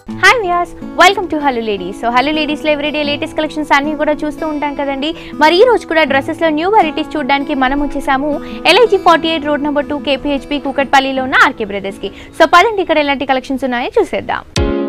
Hi వ్యాస్ welcome to hello ladies so hello లేడీస్లో everyday latest collections అన్ని కూడా చూస్తూ ఉంటాం కదండి మరి ఈ రోజు కూడా డ్రెస్సెస్లో న్యూ వెరైటీస్ చూడడానికి మనం వచ్చేసాము LIG forty eight road number two KPHB కూకట్పల్లిలో ఉన్న ఆర్కే బ్రదర్స్కి సో పదండి ఇక్కడ ఎలాంటి కలెక్షన్స్ ఉన్నాయో చూసేద్దాం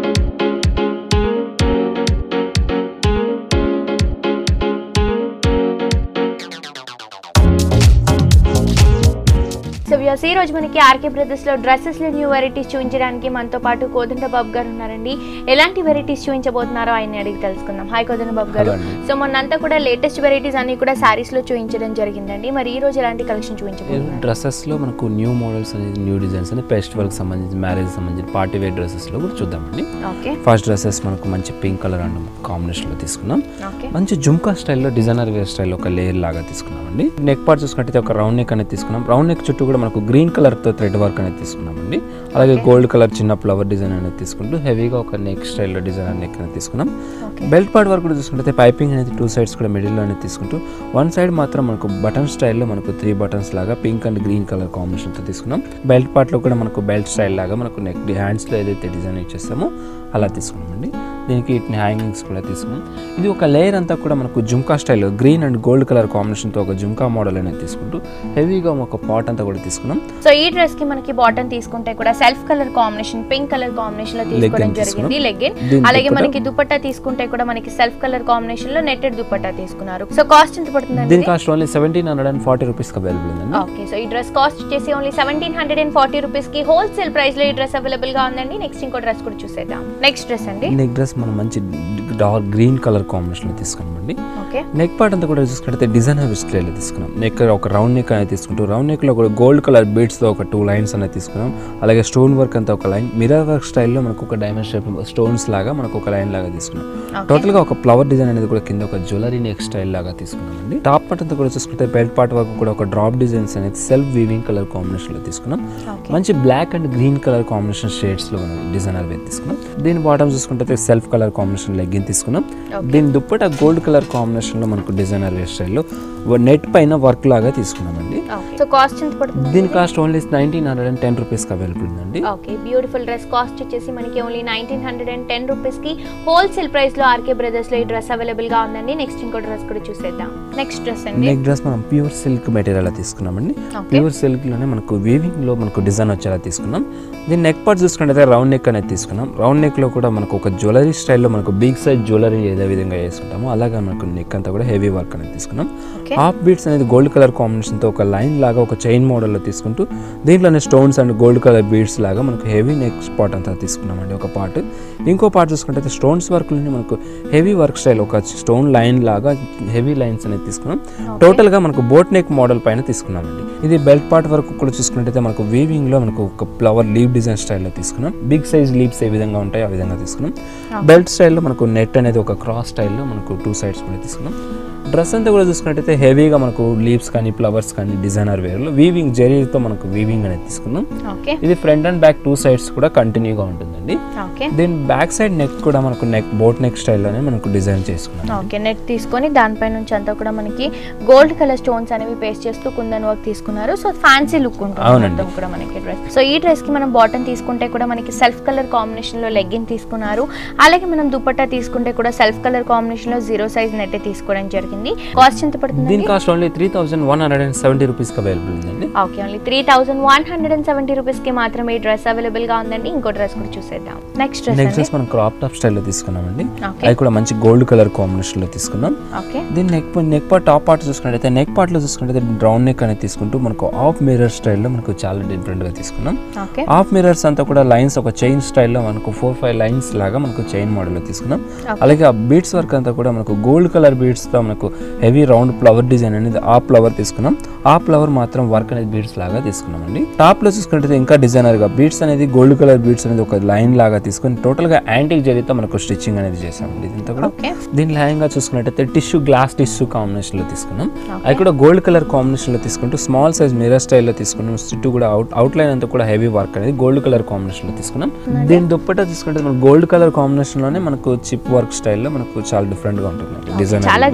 సో వ్యూస్ ఈ రోజు మనకి ఆర్కే బ్రదర్స్ లో డ్రెస్సెస్ లో న్యూ వెరైటీస్ చూపించడానికి మనతో పాటు కోదండ బాబు గారు ఉన్నారండి ఎలాంటి వెరైటీస్ చూపించబోతున్నారో ఆయన అడిగి తెలుసుకుందాం హాయ్ కోదండ బాబు గారు Hello అండి. సో మొన్నంతా కూడా లేటెస్ట్ వెరైటీస్ అన్ని కూడా సారీస్ లో చూపించడం జరిగిందండి మరి ఈ రోజు ఎలాంటి కలెక్షన్ చూపించబోతున్నారు డ్రెస్సెస్లో మనకు న్యూ మోడల్స్ అనేది న్యూ డిజైన్స్ అనేది ఫెస్టివల్కి సంబంధించి మ్యారేజ్ సంబంధించి పార్టీ వేర్ డ్రెస్సెస్లో కూడా చూద్దామండి ఓకే ఫస్ట్ డ్రెస్సెస్ మనకు మంచి పింక్ కలర్ అండ్ కాంబినేషన్లో తీసుకున్నాం ఓకే మంచి జుమ్కా స్టైల్లో డిజైనర్ వేర్ స్టైల్లో ఒక లేయర్ లాగా తీసుకున్నామండి నెక్ పార్ట్ చూసుకుంటే ఒక రౌండ్ నెక్ అనేది తీసుకున్నాం రౌండ్ నెక్ చుట్టూ కూడా మనకు గ్రీన్ కలర్తో థ్రెడ్ వర్క్ అనేది తీసుకున్నామండి అలాగే గోల్డ్ కలర్ చిన్న ఫ్లవర్ డిజైన్ అనేది తీసుకుంటూ హెవీగా ఒక నెక్ స్టైల్లో డిజైనర్ నెక్ అనేది తీసుకున్నాం ఓకే బెల్ట్ పార్ట్ వరకు కూడా చూసుకుంటే పైపింగ్ అనేది టూ సైడ్స్ కూడా మిడిల్లో అనేది తీసుకుంటూ వన్ సైడ్ మాత్రం మనకు బటన్ స్టైల్లో మనకు త్రీ బటన్స్ లాగా పింక్ అండ్ గ్రీన్ కలర్ కాంబినేషన్తో తీసుకున్నాం బెల్ట్ పార్ట్లో కూడా మనకు బెల్ట్ స్టైల్ లాగా మనకు నెక్ హ్యాండ్స్లో ఏదైతే డిజైన్ ఇచ్చేస్తామో అలా తీసుకున్నామండి దీనికి వీటిని హ్యాంగింగ్స్ కూడా తీసుకున్నాం ఇది ఒక లేయర్ అంతా కూడా మనకు jhumka style green and gold colour కాంబినేషన్తో ఒక జుమ్కా మోడల్ అనేది తీసుకుంటూ హెవీగా ఒక పాట్ అంతా కూడా తీసుకున్నాం సో ఈ డ్రెస్ కి మనకి బాటమ్ తీసుకుంటే కూడా self colour combination pink colour combination లో తీసుకోవడం Legging జరిగింది తీసుకున్నాం. లెగ్గిన్ దీని అలాగే దుపట్టా- మనకి దుపట్టా తీసుకుంటే కూడా మనకి సెల్ఫ్ కలర్ కాంబినేషన్ లో నెట్టెడ్ దుపట్టా తీసుకున్నారు సో కాస్ట్ ఎంత పడుతుందండి దీని cost only seventeen hundred and forty రూపీస్కి అవైలబుల్ ఉందండి ఓకే సో ఈ డ్రెస్ కాస్ట్ వచ్చేసి only seventeen hundred and forty rupees కి హోల్సేల్ ప్రైస్ లో ఈ డ్రెస్ అవైలబుల్ గా ఉందండి నెక్స్ట్ ఇంకో డ్రెస్ కూడా చూసేద్దాం నెక్స్ట్ డ్రెస్ అండి నెక్ డ్రెస్ మనం మంచి డార్క్ గ్రీన్ కలర్ కాంబినేషన్లో తీసుకున్నామండి ఓకే నెక్ పార్ట్ అంతా కూడా చూసుకుంటే డిజైన్ హెవీ స్టైల్లో తీసుకున్నాం నెక్ ఒక రౌండ్ నెక్ అనేది తీసుకుంటూ రౌండ్ నెక్లో కూడా గోల్డ్ కలర్ బీడ్స్తో ఒక టూ లైన్స్ అనేది తీసుకున్నాం అలాగే స్టోన్ వర్క్ అంతా ఒక లైన్ మిరర్ వర్క్ స్టైల్లో మనకు ఒక డైమండ్ షేప్ స్టోన్స్ లాగా మనకు ఒక లైన్ లాగా తీసుకున్నాం Okay. టోటల్గా ఒక ఫ్లవర్ డిజైన్ అనేది కూడా కింద ఒక జ్యువెలరీ నెక్ స్టైల్ లాగా తీసుకున్నామండి టాప్ పార్ట్ అంతా కూడా చూసుకుంటే బెల్ట్ పార్ట్ వరకు కూడా ఒక డ్రాప్ డిజైన్స్ అనేది సెల్ఫ్ వీవింగ్ కలర్ కాంబినేషన్లో తీసుకున్నాం ఓకే మంచి black and green colour combination shades లో మనం డిజైనర్ వేర్ తీసుకున్నాం దీని బాటమ్ చూసుకుంటే సెల్ఫ్ కలర్ కాంబినేషన్ లెగ్గిన్ తీసుకున్నాం Okay. దీని దుప్పట గోల్డ్ కలర్ కాంబినేషన్ లో మనకు డిజైనర్ వేర్ స్టైల్లో నెట్ పైన వర్క్ లాగా తీసుకున్నామండి సో కాస్ట్ ఎంత పడుతుంది దీని cost only nineteen hundred and ten రూపీస్కి అవైలబుల్ ఉందండి ఓకే బ్యూటిఫుల్ డ్రెస్ కాస్ట్ వచ్చేసి మనకి only nineteen hundred and ten rupees కి హోల్సేల్ ప్రైస్ లో ఆర్కే బ్రదర్స్ లో ఈ డ్రెస్ అవైలబుల్ గా ఉందండి నెక్స్ట్ ఇంకో డ్రెస్ కూడా చూసేద్దాం నెక్స్ట్ డ్రెస్ అండి నెక్ డ్రెస్ మనం ప్యూర్ సిల్క్ మెటీరియల్ తీసుకున్నామండి Okay. ప్యూర్ సిల్క్ లోనే మనకు వీవింగ్ లో మనకు డిజైన్ వచ్చేలా తీసుకున్నాం దీని నెక్ పార్ట్ చూసుకుంటే రౌండ్ నెక్ అనేది తీసుకున్నాం రౌండ్ నెక్ లో కూడా మనకు ఒక జ్యువెలరీ స్టైల్లో మనకు బిగ్ సైజ్ జ్యువెలరీ ఏదే విధంగా వేసుకుంటామో అలాగే మనకు నెక్ అంతా కూడా హెవీ వర్క్ అనేది తీసుకున్నాం ఓకే హాఫ్ బీట్స్ అనేది గోల్డ్ కలర్ కాంబినేషన్ తో ఒక లైన్ లాగా ఒక చైన్ మోడల్లో తీసుకుంటూ దీంట్లోనే stones and gold colour beads లాగా మనకు హెవీ నెక్ స్పాట్ అంతా తీసుకున్నామండి ఒక పార్ట్ ఇంకో పార్ట్ చూసుకుంటే స్టోన్స్ వర్క్ లోనే మనకు హెవీ వర్క్ స్టైల్ ఒక స్టోన్ లైన్ లాగా హెవీ లైన్స్ అనేది తీసుకున్నాం టోటల్ గా మనకు బోట్ నెక్ మోడల్ పైన తీసుకున్నామండి ఇది బెల్ట్ పార్ట్ వరకు కూడా చూసుకున్నట్టయితే మనకు వీవింగ్ లో మనకు ఒక ఫ్లవర్ లీవ్ డిజైన్ స్టైల్లో తీసుకున్నాం బిగ్ సైజ్ లీవ్స్ ఏ విధంగా ఉంటాయో ఆ విధంగా తీసుకున్నాం బెల్ట్ స్టైల్లో మనకు నెట్ అనేది ఒక క్రాస్ స్టైల్లో మనకు టూ సైడ్స్ కూడా తీసుకున్నాం డ్రెస్ అంతా కూడా చూసుకున్నట్టయితే హెవీగా మనకు లీవ్స్ కానీ ఫ్లవర్స్ కానీ డిజైనర్ వేర్లో వీవింగ్ జెరీతో మనకు వీవింగ్ అనేది తీసుకున్నాం ఓకే ఇది front and back two sides కూడా కంటిన్యూగా ఉంటుందండి ఓకే దీని బ్యాక్ సైడ్ నెక్ కూడా మనకు నెక్ బోట్ నెక్ స్టైల్లోనే మనకు డిజైన్ చేసుకున్నాం ఓకే నెట్ తీసుకొని దానిపై నుంచి అంతా కూడా మనకి గోల్డ్ కలర్ స్టోన్స్ అనేవి పేస్ట్ చేస్తూ కుందన్ వర్క్ తీసుకున్నారు సో ఫ్యాన్సీ లుక్ ఉంటుంది అవునండి. మొత్తం కూడా మనకి డ్రెస్ సో ఈ డ్రెస్ కి మనం బాటమ్ తీసుకుంటే కూడా మనకి సెల్ఫ్ కలర్ కాంబినేషన్ లో లెగ్గిన్ తీసుకున్నారు అలాగే మనం దుపట్టా తీసుకుంటే కూడా సెల్ఫ్ కలర్ కాంబినేషన్ లో జీరో సైజ్ నెట్ తీసుకోవడం జరిగింది కాస్ట్ ఎంత పడుతుంది దీని cost only three thousand one hundred and seventy రూపీస్కి అవైలబుల్ ఉందండి okay only three thousand one hundred and seventy rupees కి మాత్రమే ఈ డ్రెస్ అవైలబుల్ గా ఉందండి ఇంకో డ్రెస్ కూడా చూసేద్దాం నెక్స్ట్ డ్రెస్ నెక్స్ట్ అండి డ్రెస్ మనం క్రాప్ టాప్ స్టైల్లో తీసుకున్నామండి ఓకే అది కూడా మంచి గోల్డ్ కలర్ కాంబినేషన్లో తీసుకున్నాం ఓకే దీని neck neck part top part చూసుకున్నట్టయితే నెక్ పార్ట్లో చూసుకున్నట్టయితే రౌండ్ నెక్ అనేది తీసుకుంటూ మనకు ఆఫ్ మిర్రర్ స్టైల్లో మనకు చాలా డిఫరెంట్గా తీసుకున్నాం ఓకే హాఫ్ మిర్రర్స్ అంతా కూడా లైన్స్ ఒక చైన్ స్టైల్లో మనకు ఫోర్ ఫైవ్ లైన్స్ లాగా మనకు చైన్ మోడల్లో తీసుకున్నాం అలాగే ఆ బీడ్స్ వర్క్ అంతా కూడా మనకు గోల్డ్ కలర్ బీడ్స్తో మనకు హెవీ రౌండ్ ఫ్లవర్ డిజైన్ అనేది ఆ ఫ్లవర్ తీసుకున్నాం ఆ ఫ్లవర్ మాత్రం వర్క్ అనేది బీడ్స్ లాగా తీసుకున్నామండి టాప్ లో చూసుకుంటే ఇంకా డిజైనర్ గా బీడ్స్ అనేది గోల్డ్ కలర్ బీడ్స్ అనేది ఒక లైన్ లాగా తీసుకొని టోటల్ గా యాంటిక్ జరిగితే మనకు స్టిచ్చింగ్ అనేది చేసామండి ఇదంతా కూడా ఓకే దీని లయంగా చూసుకున్నట్టయితే టిష్యూ గ్లాస్ టిష్యూ కాంబినేషన్ లో తీసుకున్నాం అది కూడా గోల్డ్ కలర్ కాంబినేషన్ లో తీసుకుంటూ స్మాల్ సైజ్ మిరర్ స్టైల్లో తీసుకున్నాం చుట్టూ కూడా అవుట్ అవుట్ లైన్ అంతా కూడా హెవీ వర్క్ అనేది గోల్డ్ కలర్ కాంబినేషన్ లో తీసుకున్నాం దీని దుప్పట తీసుకుంటే మనకు గోల్డ్ కలర్ కాంబినేషన్ లోనే మనకు చిప్ వర్క్ స్టైల్లో మనకు చాలా డిఫరెంట్ గా ఉంటుంది డిజైన్ చాలా గ్రాండ్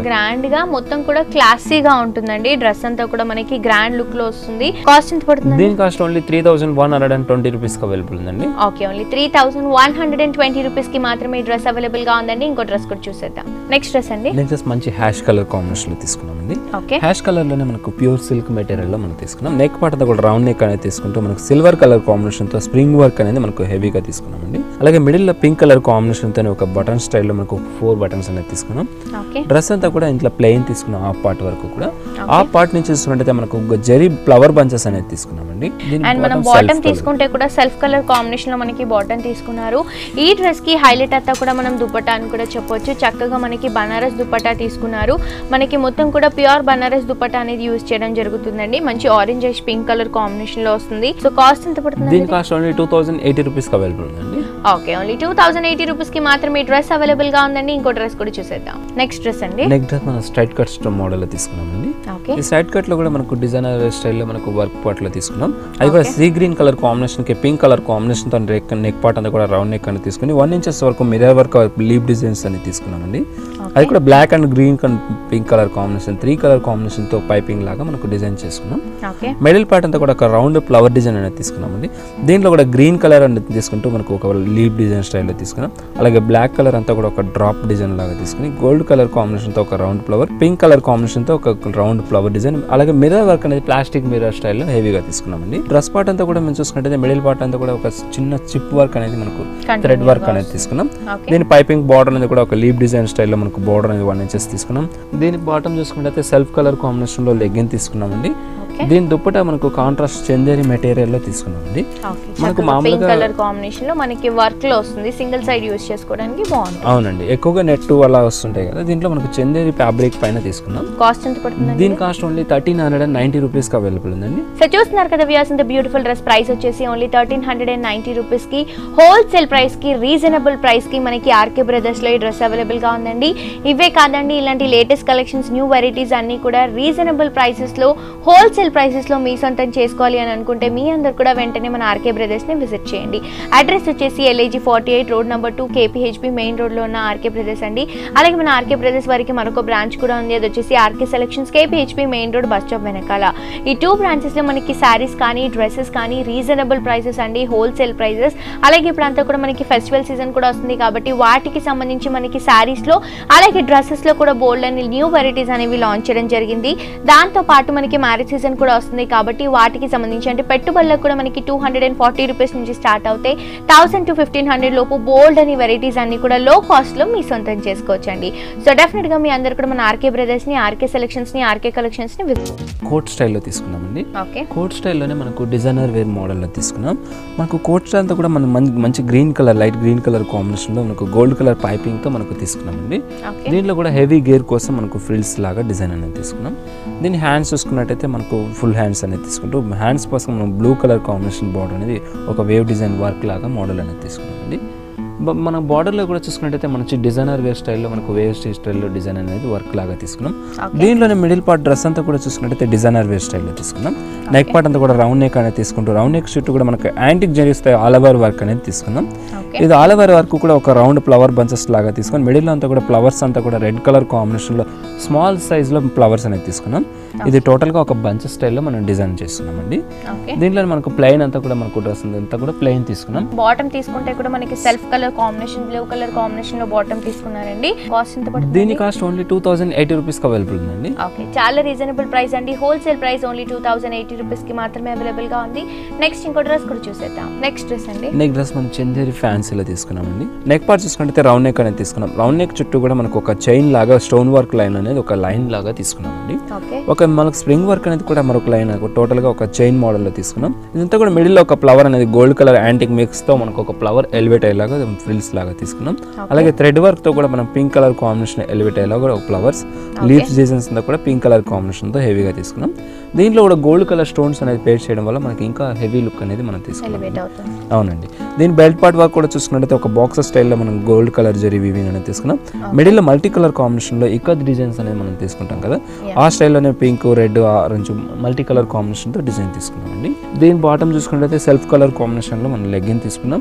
గ్రాండ్ గా మొత్తం కూడా క్లాసీగా ఉంటుందండి డ్రెస్ అంతా కూడా మనకి గ్రాండ్ లుక్ లో వస్తుంది కాస్ట్ ఎంత పడుతుంది దీని cost only three thousand one hundred and twenty రూపీస్కి అవైలబుల్ ఉందండి okay only three thousand one hundred and twenty rupees కి మాత్రమే ఈ డ్రెస్ అవైలబుల్ గా ఉందండి ఇంకో డ్రెస్ కూడా చూసేద్దాం నెక్స్ట్ డ్రెస్ అండి నెక్స్ట్ మంచి హ్యాష్ కలర్ కాంబినేషన్లో తీసుకున్నామండి ఓకే హ్యాష్ కలర్లోనే మనకు ప్యూర్ సిల్క్ మెటీరియల్లో మనం తీసుకున్నాం నెక్ పార్ట్ అంతా కూడా రౌండ్ నెక్ అనేది తీసుకుంటూ మనకు సిల్వర్ కలర్ కాంబినేషన్తో స్ప్రింగ్ వర్క్ అనేది మనకు హెవీగా తీసుకున్నామండి అలాగే మిడిల్లో పింక్ కలర్ కాంబినేషన్తో ఒక బటన్ స్టైల్లో మనకు ఫోర్ బటన్స్ అనేది తీసుకున్నాం ఓకే డ్రెస్ అంతా కూడా ఇంట్లో ప్లెయిన్ తీసుకున్నాం ఆ పార్ట్ వరకు కూడా ఆ పార్ట్ నుంచి చూసుకున్నట్టయితే మనకు ఒక జరీ ఫ్లవర్ బంచెస్ అనేది తీసుకున్నామండి దీని అండ్ మనం bottom బాటమ్ self colour. తీసుకుంటే కూడా సెల్ఫ్ కలర్ కాంబినేషన్ లో మనకి బాటమ్ తీసుకున్నారు ఈ డ్రెస్ కి హైలైట్ అంతా కూడా మనం దుపట్టా అని కూడా చెప్పొచ్చు చక్కగా మనకి బనారస్ దుపట్టా తీసుకున్నారు మనకి మొత్తం కూడా ప్యూర్ బనారస్ దుపట్టా అనేది యూజ్ చేయడం జరుగుతుందండి మంచి orange ish pink colour combination లో వస్తుంది సో కాస్ట్ ఎంత పడుతుంది దీని cost only two thousand eighty రూపీస్కి అవైలబుల్ ఉందండి okay only two thousand eighty rupees కి మాత్రమే ఈ డ్రెస్ అవైలబుల్ గా ఉందండి ఇంకో డ్రెస్ కూడా చూసేద్దాం నెక్స్ట్ డ్రెస్ అండి నెక్ డ్రెస్ మనం స్ట్రైట్ కట్ మోడల్లో తీసుకున్నామండి ఓకే ఈ సైడ్ కట్ లో కూడా మనకు డిజైనర్ స్టైల్లో మనకు వర్క్ పార్ట్ లో తీసుకున్నాం అది కూడా సీ గ్రీన్ కలర్ కాంబినేషన్ కి పింక్ కలర్ కాంబినేషన్ తో నెక్ నెక్ పార్ట్ అంతా కూడా రౌండ్ నెక్ అని తీసుకుని వన్ ఇంచెస్ వరకు మిరర్ వర్క్ లీప్ డిజైన్స్ అని తీసుకున్నామండి అది కూడా black and green pink colour combination three colour combination తో పైపింగ్ లాగా మనకు డిజైన్ చేసుకున్నాం ఓకే మిడిల్ పార్ట్ అంతా కూడా ఒక రౌండ్ ఫ్లవర్ డిజైన్ అనేది తీసుకున్నామండి దీంట్లో కూడా గ్రీన్ కలర్ అనేది తీసుకుంటూ మనకు ఒక లీప్ డిజైన్ స్టైల్లో తీసుకున్నాం అలాగే బ్లాక్ కలర్ అంతా కూడా ఒక డ్రాప్ డిజైన్ లాగా తీసుకుని గోల్డ్ కలర్ కాంబినేషన్తో ఒక రౌండ్ ఫ్లవర్ పింక్ కలర్ కాంబినేషన్తో ఒక రౌండ్ ఫ్లవర్ డిజైన్ అలాగే మిర్రర్ వర్క్ అనేది ప్లాస్టిక్ మిర్రర్ స్టైల్లో హెవీగా తీసుకున్నామండి డ్రెస్ పార్ట్ అంతా కూడా మేము చూసుకుంటే మిడిల్ పార్ట్ అంతా కూడా ఒక చిన్న చిప్ వర్క్ అనేది మనకు థ్రెడ్ వర్క్ అనేది తీసుకున్నాం ఓకే దీని పైపింగ్ బార్డర్ అనేది కూడా ఒక లీప్ డిజైన్ స్టైల్లో మనకు బార్డర్ అనేది వన్ ఇంచెస్ తీసుకున్నాం దీని బాటమ్ చూసుకుంటే సెల్ఫ్ కలర్ కాంబినేషన్లో లెగ్గిన్ తీసుకున్నామండి ఓకే దీని దుప్పట మనకు కాంట్రాస్ట్ చందేరి మెటీరియల్లో తీసుకున్నామండి మనకు పింక్ మామూలుగా- కలర్ కాంబినేషన్ లో మనకి వర్క్ లో వస్తుంది సింగిల్ సైడ్ యూస్ చేసుకోవడానికి బాగుంది అవునండి ఎక్కువగా నెట్ అలా వస్తుంటాయి కదా దీంట్లో మనకు చందేరి ఫ్యాబ్రిక్ పైన తీసుకున్నాం కాస్ట్ ఎంత పడుతుంది దీని cost only thirteen hundred and ninety రూపీస్కి అవైలబుల్ ఉందండి సో చూస్తున్నారు కదా వ్యూస్ ఇంత బ్యూటిఫుల్ డ్రెస్ ప్రైస్ వచ్చేసి only thirteen hundred and ninety rupees కి హోల్సేల్ ప్రైస్ కి రీజనబుల్ ప్రైస్ కి మనకి ఆర్కే బ్రదర్స్ లో ఈ డ్రెస్ అవైలబుల్ గా ఉందండి ఇవే కాదండి ఇలాంటి లేటెస్ట్ కలెక్షన్స్ న్యూ వెరైటీస్ అన్ని కూడా రీజనబుల్ ప్రైసెస్ లో హోల్సేల్ ప్రైసెస్ లో మీ సొంతం చేసుకోవాలి అని అనుకుంటే మీ అందరు కూడా వెంటనే మన ఆర్కే బ్రదర్స్ ని విజిట్ చేయండి అడ్రస్ వచ్చేసి LIG forty eight road number two KPHB main road లో ఉన్న ఆర్కే బ్రదర్స్ అండి అలాగే మన ఆర్కే బ్రదర్స్ వారికి మరొక బ్రాంచ్ కూడా ఉంది అది వచ్చేసి RK selections KPHB main road bus stop వెనకాల ఈ టూ బ్రాంచెస్ లో మనకి శారీస్ కానీ డ్రెస్సెస్ కానీ రీజనబుల్ ప్రైసెస్ అండి హోల్సేల్ ప్రైసెస్ అలాగే ఇప్పుడు అంతా కూడా మనకి ఫెస్టివల్ సీజన్ కూడా వస్తుంది కాబట్టి వాటికి సంబంధించి మనకి శారీస్ లో అలాగే డ్రెస్సెస్ లో కూడా బోల్డ్ అని న్యూ వెరైటీస్ అనేవి లాంచ్ చేయడం జరిగింది దాంతో పాటు మనకి మ్యారేజ్ సీజన్ కూడా వస్తుంది కాబట్టి వాటికి సంబంధించి అంటే పెట్టుబడులకు కూడా మనకి two hundred and forty rupees నుంచి స్టార్ట్ అవుతాయి థౌసండ్ టు ఫిఫ్టీన్ హండ్రెడ్ లోపు బోల్డ్ అని వెరైటీస్ అన్ని కూడా లో కాస్ట్ లో మీ సొంతం చేసుకోవచ్చండి సో డెఫినెట్ గా మీ అందరు కూడా మన ఆర్కే బ్రదర్స్ ని ఆర్కే సెలెక్షన్స్ ని ఆర్కే కలెక్షన్స్ ని విజిట్ కోట్ స్టైల్లో తీసుకున్నామండి ఓకే కోట్ స్టైల్లోనే మనకు డిజైనర్ వేర్ మోడల్లో తీసుకున్నాం మనకు కోట్ స్టైల్ అంతా కూడా మనం మంచి మంచి green colour light green colour కాంబినేషన్లో మనకు గోల్డ్ కలర్ పైపింగ్తో మనకు తీసుకున్నామండి ఓకే దీంట్లో కూడా హెవీ గేర్ కోసం మనకు ఫ్రిల్స్ లాగా డిజైన్ అనేది తీసుకున్నాం దీని హ్యాండ్స్ చూసుకున్నట్టయితే మనకు ఫుల్ హ్యాండ్స్ అనేది తీసుకుంటూ హ్యాండ్స్ కోసం మనం బ్లూ కలర్ కాంబినేషన్ బార్డర్ అనేది ఒక వేవ్ డిజైన్ వర్క్ లాగా మోడల్ అనేది తీసుకున్నామండి బ- మన బార్డర్లో కూడా చూసుకున్నట్టయితే మంచి డిజైనర్ వేర్ స్టైల్లో మనకు వేవ్ స్టైల్లో డిజైన్ అనేది వర్క్ లాగా తీసుకున్నాం ఓకే దీంట్లోనే మిడిల్ పార్ట్ డ్రెస్ అంతా కూడా చూసుకున్నట్టయితే డిజైనర్ వేర్ స్టైల్లో తీసుకున్నాం నెక్ పార్ట్ అంతా కూడా రౌండ్ నెక్ అనేది తీసుకుంటూ రౌండ్ నెక్ చుట్టూ కూడా మనకు యాంటిక్ జరిగిస్తే ఆల్ ఓవర్ వర్క్ అనేది తీసుకున్నాం ఓకే ఇది ఆల్ ఓవర్ వర్క్ కూడా ఒక రౌండ్ ఫ్లవర్ బంచెస్ లాగా తీసుకొని మిడిల్ అంతా కూడా ఫ్లవర్స్ అంతా కూడా రెడ్ కలర్ కాంబినేషన్లో స్మాల్ సైజ్లో ఫ్లవర్స్ అనేది తీసుకున్నాం ఇది టోటల్గా ఒక బంచెస్ స్టైల్లో మనం డిజైన్ చేస్తున్నామండి ఓకే దీంట్లో మనకు ప్లెయిన్ అంతా కూడా మనకు డ్రెస్ అంతా కూడా ప్లెయిన్ తీసుకున్నాం బాటమ్ తీసుకుంటే కూడా మనకి self colour combination blue colour combination లో బాటమ్ తీసుకున్నారండి కాస్ట్ ఎంత పడుతుంది దీని cost only two thousand eighty రూపీస్కి అవైలబుల్ ఉందండి ఓకే చాలా రీజనబుల్ ప్రైస్ అండి wholesale price only two thousand eighty rupees కి మాత్రమే అవైలబుల్ గా ఉంది నెక్స్ట్ ఇంకో డ్రెస్ కూడా చూసేద్దాం నెక్స్ట్ డ్రెస్ అండి నెక్ డ్రెస్ మనం చందేరి ఫ్యాన్సీలో తీసుకున్నామండి నెక్ పార్ట్ చూసుకుంటే రౌండ్ నెక్ అనేది తీసుకున్నాం రౌండ్ నెక్ చుట్టూ కూడా మనకు ఒక చైన్ లాగా స్టోన్ వర్క్ లైన్ అనేది ఒక లైన్ లాగా తీసుకున్నామండి ఓకే ఒక మనకు స్ప్రింగ్ వర్క్ అనేది కూడా మరొక లైన్ టోటల్ గా ఒక చైన్ మోడల్ లో తీసుకున్నాం ఇదంతా కూడా మిడిల్ లో ఒక ఫ్లవర్ అనేది గోల్డ్ కలర్ యాంటిక్ మిక్స్ తో మనకు ఒక ఫ్లవర్ ఎలివేట్ అయ్యేలాగా ఫ్రిల్స్ లాగా తీసుకున్నాం అలాగే థ్రెడ్ వర్క్ తో కూడా మనం పింక్ కలర్ కాంబినేషన్ ఎలివేట్ అయ్యేలాగా కూడా ఒక ఫ్లవర్స్ లీవ్స్ డిజైన్స్ తో కూడా పింక్ కలర్ కాంబినేషన్ తో హెవీగా తీసుకున్నాం దీంట్లో కూడా గోల్డ్ కలర్ స్టోన్స్ అనేది పేర్ చేయడం వల్ల మనకి ఇంకా హెవీ లుక్ అనేది మనం తీసుకున్నాం ఎలివేట్ అవుతుంది అవునండి దీని బెల్ట్ పార్ట్ వర్క్ కూడా చూసుకున్నట్టయితే ఒక బాక్సర్ స్టైల్లో మనం గోల్డ్ కలర్ జరీ వివింగ్ అనేది తీసుకున్నాం మిడిల్ లో మల్టీ కలర్ కాంబినేషన్ లో ఇక్కత్ డిజైన్స్ అనేది మనం తీసుకుంటాం కదా ఆ స్టైల్లోనే pink red orange multi colour combination తో డిజైన్ తీసుకున్నాం అండి దీని బాటమ్ చూసుకున్నట్టయితే సెల్ఫ్ కలర్ కాంబినేషన్ లో మనం లెగ్గిన్ తీసుకున్నాం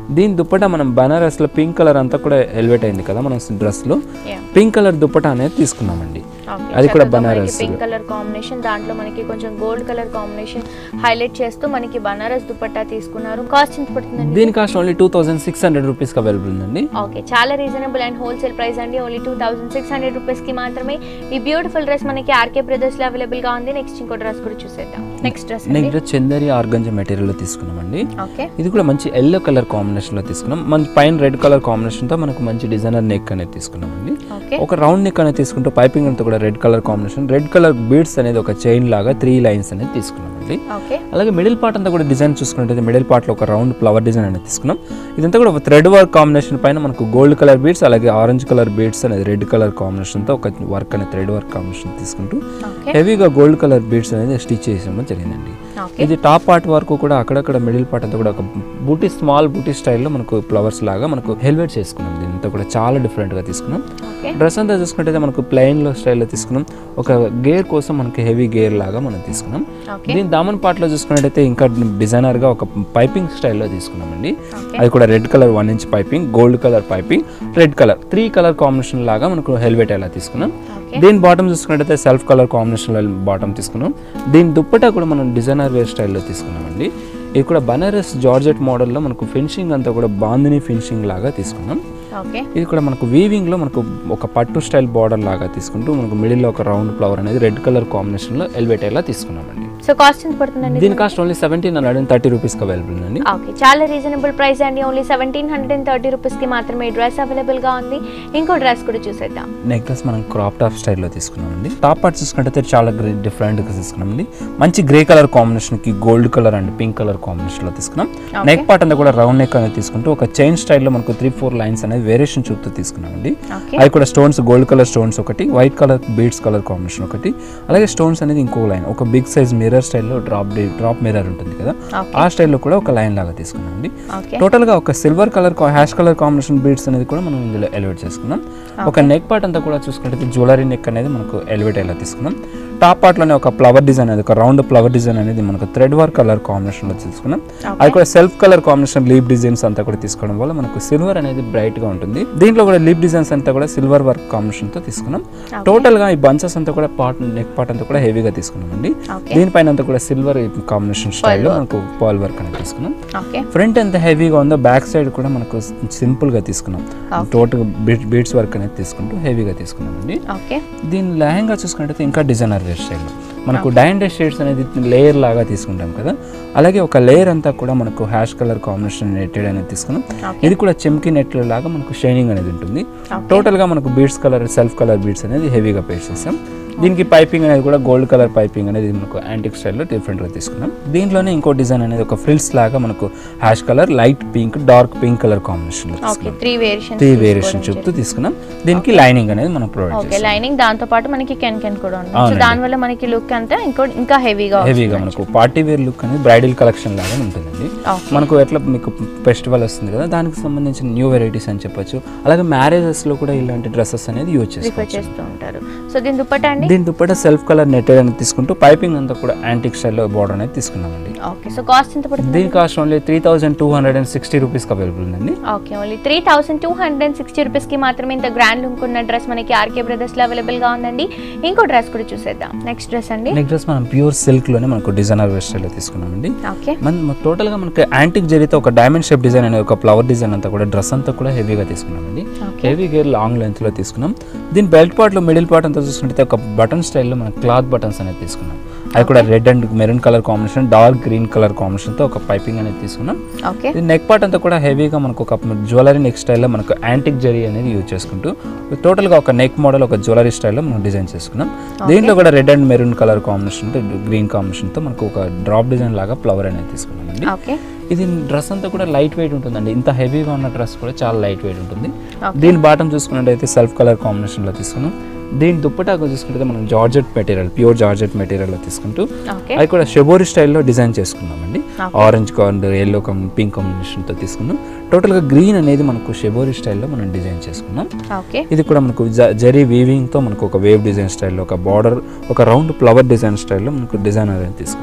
దీని దుప్పట మనం బనారస్లో పింక్ కలర్ అంతా కూడా ఎలివేట్ అయింది కదా మనం డ్రెస్లో Yeah. పింక్ కలర్ దుప్పట అనేది తీసుకున్నామండి Okay, అది కూడా చక్కగా బనారస్. మనకి పింక్ కలర్ కాంబినేషన్ దాంట్లో మనకి కొంచెం గోల్డ్ కలర్ కాంబినేషన్ హైలైట్ చేస్తూ మనకి బనారస్ దుపట్టా తీసుకున్నారు కాస్ట్ ఎంత పడుతుందండి దీని cost only two thousand six hundred రూపీస్కి అవైలబుల్ ఉందండి ఓకే చాలా రీజనబుల్ అండ్ హోల్సేల్ ప్రైస్ అండి only two thousand six hundred రూపీస్కి మాత్రమే ఈ బ్యూటిఫుల్ డ్రెస్ మనకి ఆర్కే బ్రదర్స్లో అవైలబుల్గా ఉంది నెక్స్ట్ ఇంకో డ్రెస్ కూడా చూసేద్దాం నెక్స్ట్ డ్రెస్ అండి నెక్స్ట్ చందరి ఆర్గంజా మెటీరియల్లో తీసుకున్నామండి ఓకే ఇది కూడా మంచి ఎల్లో కలర్ కాంబినేషన్లో తీసుకున్నాం మన పైన రెడ్ కలర్ కాంబినేషన్తో మనకు మంచి డిజైనర్ నెక్ అనేది తీసుకున్నామండి ఓకే ఒక రౌండ్ నెక్ అనేది తీసుకుంటూ పైపింగ్ అంతా కూడా red colour combination red colour beads అనేది ఒక చైన్ లాగా త్రీ లైన్స్ అనేది తీసుకున్నామండి ఓకే అలాగే మిడిల్ పార్ట్ అంతా కూడా డిజైన్ చూసుకున్నట్టయితే మిడిల్ పార్ట్లో ఒక రౌండ్ ఫ్లవర్ డిజైన్ అనేది తీసుకున్నాం ఇదంతా కూడా థ్రెడ్ వర్క్ కాంబినేషన్ పైన మనకు గోల్డ్ కలర్ బీడ్స్ అలాగే ఆరెంజ్ కలర్ బీడ్స్ అనేది రెడ్ కలర్ కాంబినేషన్తో ఒక వర్క్ అనేది థ్రెడ్ వర్క్ కాంబినేషన్ తీసుకుంటూ ఓకే హెవీగా గోల్డ్ కలర్ బీడ్స్ అనేది స్టిచ్ చేసాము జరిగిందండి ఓకే ఇది టాప్ పార్ట్ వరకు కూడా అక్కడక్కడ మిడిల్ పార్ట్ అంతా కూడా ఒక బూటీ స్మాల్ బూటీ స్టైల్లో మనకు ఫ్లవర్స్ లాగా మనకు హెల్మెట్ చేసుకున్నాం దీంతో కూడా చాలా డిఫరెంట్గా తీసుకున్నాం ఓకే డ్రెస్ అంతా చూసుకుంటే మనకు ప్లెయిన్లో స్టైల్లో తీసుకున్నాం ఒక గేర్ కోసం మనకి హెవీ గేర్ లాగా మనం తీసుకున్నాం ఓకే దీని దామన్ పార్ట్లో చూసుకున్నట్టయితే ఇంకా డిజైనర్గా ఒక పైపింగ్ స్టైల్లో తీసుకున్నామండి ఓకే అది కూడా red colour one inch piping gold colour piping red colour three colour combination లాగా మనకు హెల్మెట్ ఎలా తీసుకున్నాం ఓకే దీని బాటమ్ చూసుకున్నట్టయితే సెల్ఫ్ కలర్ కాంబినేషన్లో బాటమ్ తీసుకున్నాం దీని దుప్పటా కూడా మనం డిజైనర్ వేర్ స్టైల్లో తీసుకున్నామండి ఇది కూడా బనారస్ జార్జెట్ మోడల్లో మనకు ఫినిషింగ్ అంతా కూడా బాందిని ఫినిషింగ్ లాగా తీసుకున్నాం ఓకే ఇది కూడా మనకు వీవింగ్లో మనకు ఒక పట్టు స్టైల్ బార్డర్ లాగా తీసుకుంటూ మనకు మిడిల్లో ఒక రౌండ్ ఫ్లవర్ అనేది రెడ్ కలర్ కాంబినేషన్లో ఎలివేట్ అయ్యేలా తీసుకున్నామండి సో కాస్ట్ ఎంత పడుతుందండి దీని cost only seventeen hundred and thirty రూపీస్కి అవైలబుల్ ఉందండి ఓకే చాలా రీజనబుల్ ప్రైస్ అండి only seventeen hundred and thirty రూపీస్కి మాత్రమే డ్రెస్ అవైలబుల్గా ఉంది ఇంకో డ్రెస్ కూడా చూసేద్దాం నెక్లెస్ మనం క్రాప్ టాప్ స్టైల్లో తీసుకున్నామండి టాప్ పార్ట్ చూసుకుంటే చాలా గ్రే డిఫరెంట్గా తీసుకున్నామండి మంచి గ్రే కలర్ కాంబినేషన్కి gold colour and pink colour కాంబినేషన్లో తీసుకున్నాం Okay. నెక్ పార్ట్ అంతా కూడా రౌండ్ నెక్ అనేది తీసుకుంటూ ఒక చైన్ స్టైల్లో మనకు త్రీ ఫోర్ లైన్స్ అనేది వేరియేషన్ చూపుతూ తీసుకున్నామండి ఓకే అవి కూడా స్టోన్స్ గోల్డ్ కలర్ స్టోన్స్ ఒకటి white colour beads colour combination ఒకటి అలాగే స్టోన్స్ అనేది ఇంకో లైన్ ఒక బిగ్ సైజ్ మిర్రర్ స్టైల్లో డ్రాప్ డ్రాప్ మిర్రర్ ఉంటుంది కదా ఓకే ఆ స్టైల్లో కూడా ఒక లైన్ లాగా తీసుకున్నామండి ఓకే టోటల్గా ఒక silver colour ash colour combination beads అనేది కూడా మనం ఇందులో ఎలివేట్ చేసుకున్నాం ఒక నెక్ పార్ట్ అంతా కూడా చూసుకుంటే జ్యువెలరీ నెక్ అనేది మనకు ఎలివేట్ అయ్యేలా తీసుకున్నాం టాప్ పార్ట్లోనే ఒక ఫ్లవర్ డిజైన్ అనేది ఒక రౌండ్ ఫ్లవర్ డిజైన్ అనేది మనకు థ్రెడ్ వర్క్ కలర్ కాంబినేషన్లో తీసుకున్నాం అది కూడా self colour combination leaf designs అంతా కూడా తీసుకోవడం వల్ల మనకు సిల్వర్ అనేది బ్రైట్ గా ఉంటుంది దీంట్లో కూడా లీప్ డిజైన్స్ అంతా కూడా సిల్వర్ వర్క్ కాంబినేషన్ తో తీసుకున్నాం టోటల్ గా ఈ బంచెస్ అంతా కూడా పార్ట్ నెక్ పార్ట్ అంతా కూడా హెవీగా తీసుకున్నాం అండి ఓకే దీనిపైన అంతా కూడా సిల్వర్ కాంబినేషన్ స్టైల్లో మనకు పాల్ వర్క్ అనేది తీసుకున్నాం ఓకే ఫ్రంట్ ఎంత హెవీగా ఉందో బ్యాక్ సైడ్ కూడా మనకు సింపుల్ గా తీసుకున్నాం Okay. టోటల్ బీడ్స్ వర్క్ అనేది తీసుకుంటూ హెవీగా తీసుకున్నాం అండి ఓకే దీని లెహంగా చూసుకున్నట్టయితే ఇంకా డిజైనర్ వేర్ స్టైల్ మనకు డైండ్ షేడ్స్ అనేది లేయర్ లాగా తీసుకుంటాం కదా అలాగే ఒక లేయర్ అంతా కూడా మనకు హ్యాష్ కలర్ కాంబినేషన్ నెట్టెడ్ అనేది తీసుకున్నాం Okay. ఇది కూడా చెమ్కి నెట్ లాగా మనకు షైనింగ్ అనేది ఉంటుంది Okay. టోటల్ గా మనకు beads colour self colour beads అనేది హెవీగా పేస్ట్ చేసాం దీనికి పైపింగ్ అనేది కూడా గోల్డ్ కలర్ పైపింగ్ అనేది మనకు యాంటిక్ స్టైల్లో డిఫరెంట్గా తీసుకున్నాం దీంట్లోనే ఇంకో డిజైన్ అనేది ఒక ఫ్రిల్స్ లాగా మనకు ash colour light pink dark pink colour కాంబినేషన్లో ఓకే తీసుకున్నాం త్రీ వేరియేషన్ త్రీ వేరియేషన్ చెప్తూ తీసుకున్నాం దీనికి లైనింగ్ అనేది మనం ప్రొవైడ్ ఓకే చేస్తాం లైనింగ్ దాంతో పాటు మనకి కెన్ కెన్ కూడా ఉంది సో అవునండి. దానివల్ల మనకి లుక్ అంతా ఇంకో ఇంకా హెవీగా హెవీగా మనకు పార్టీ వేర్ లుక్ అనేది బ్రైడల్ కలెక్షన్ లాగా ఉంటుందండి ఓకే మనకు ఎట్లా మీకు ఫెస్టివల్ వస్తుంది కదా దానికి సంబంధించిన న్యూ వెరైటీస్ అని చెప్పొచ్చు అలాగే మ్యారేజెస్ లో కూడా ఇలాంటి డ్రెస్సెస్ అనేది యూజ్ ప్రిఫర్ చేసుకోవచ్చు చేస్తూ ఉంటారు సో దీని దుప్పట అండి దీని దుప్పట సెల్ఫ్ కలర్ నెట్టెడ్ అనేది తీసుకుంటూ పైపింగ్ అంతా కూడా యాంటిక్ స్టైల్లో బార్డర్ అనేది తీసుకున్నామండి ఓకే సో కాస్ట్ ఎంత పడుతుంది దీని cost only three thousand two hundred and sixty రూపీస్కి అవైలబుల్ ఉందండి okay only three thousand two hundred and sixty రూపీస్కి మాత్రమే ఇంత గ్రాండ్ లుక్ ఉన్న డ్రెస్ మనకి ఆర్కే బ్రదర్స్లో అవైలబుల్గా ఉందండి ఇంకో డ్రెస్ కూడా చూసేద్దాం నెక్స్ట్ డ్రెస్ అండి నెక్స్ట్ డ్రెస్ మనం ప్యూర్ సిల్క్లోనే మనకు డిజైనర్ వేర్ స్టైల్లో తీసుకున్నామండి ఓకే మన టోటల్గా మనకి యాంటిక్ జరిగితే ఒక డైమండ్ షేప్ డిజైన్ అనేది ఒక ఫ్లవర్ డిజైన్ అంతా కూడా డ్రెస్ అంతా కూడా హెవీగా తీసుకున్నామండి ఓకే హెవీ గేర్ లాంగ్ లెంత్లో తీసుకున్నాం దీని బెల్ట్ పార్ట్లో మిడిల్ పార్ట్ అంతా చూసుకుంటే ఒక బటన్ స్టైల్లో మనం క్లాత్ బటన్స్ అనేది తీసుకున్నాం అది కూడా red and maroon colour combination dark green colour కాంబినేషన్తో ఒక పైపింగ్ అనేది తీసుకున్నాం ఓకే ఇది నెక్ పార్ట్ అంతా కూడా హెవీగా మనకు ఒక జ్యువెలరీ నెక్ స్టైల్లో మనకు యాంటిక్ జరీ అనేది యూజ్ చేసుకుంటూ టోటల్గా ఒక నెక్ మోడల్ ఒక జ్యువెలరీ స్టైల్లో మనం డిజైన్ చేసుకున్నాం దీంట్లో కూడా రెడ్ అండ్ మెరూన్ కలర్ కాంబినేషన్తో గ్రీన్ కాంబినేషన్తో మనకు ఒక డ్రాప్ డిజైన్ లాగా ఫ్లవర్ అనేది తీసుకున్నామండి ఓకే ఇది డ్రెస్ అంతా కూడా లైట్ వెయిట్ ఉంటుందండి ఇంత హెవీగా ఉన్న డ్రెస్ కూడా చాలా లైట్ వెయిట్ ఉంటుంది Okay. దీని బాటం చూసుకున్నట్టయితే సెల్ఫ్ కలర్ కాంబినేషన్లో తీసుకున్నాం దీని దుప్పటాకు చూసుకుంటే మనం జార్జెట్ మెటీరియల్ ప్యూర్ జార్జెట్ మెటీరియల్లో తీసుకుంటూ ఓకే అది కూడా షెబోరి స్టైల్లో డిజైన్ చేసుకున్నామండి Okay. Orange colour yellow pink కాంబినేషన్తో తీసుకున్నాం టోటల్గా గ్రీన్ అనేది మనకు షెబోరి స్టైల్లో మనం డిజైన్ చేసుకున్నాం ఓకే ఇది కూడా మనకు జ- జరీ వీవింగ్తో మనకు ఒక వేవ్ డిజైన్ స్టైల్లో ఒక బార్డర్ ఒక రౌండ్ ఫ్లవర్ డిజైన్ స్టైల్లో మనకు డిజైన్ అనేది తీసుకున్నాం